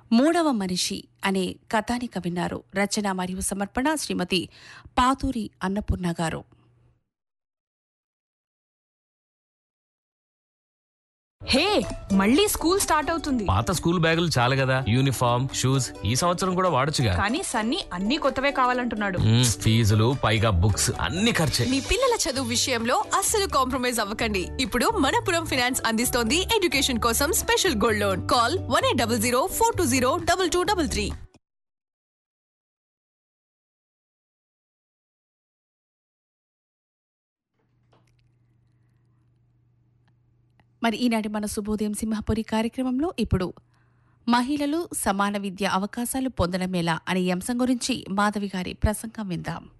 మూడవ మనిషి అనే కథానిక విన్నారు రచన మరియు సమర్పణ శ్రీమతి పాతూరి అన్నపూర్ణ గారు హే మళ్ళీ స్కూల్ స్టార్ట్ అవుతుంది పాత స్కూల్ బ్యాగులు చాలు కదా యూనిఫామ్ షూస్ ఈ సంవత్సరం కూడా వాడొచ్చుగా కానీ సన్నీ అన్ని కొత్తవే కావాలంటున్నాడు మ్మ్, ఫీజులు పైగా బుక్స్ అన్ని ఖర్చే మీ పిల్లల చదువు విషయంలో అస్సలు కాంప్రమైజ్ అవ్వకండి ఇప్పుడు మనపురం ఫినాన్స్ అందిస్తోంది ఎడ్యుకేషన్ కోసం special gold loan call one eight double zero four two zero double two double three మరి ఈనాటి మన శుభోదయం సింహపురి కార్యక్రమంలో ఇప్పుడు మహిళలు సమాన విద్య అవకాశాలు పొందడం ఎలా అనే అంశం గురించి మాధవి గారి ప్రసంగం విందాం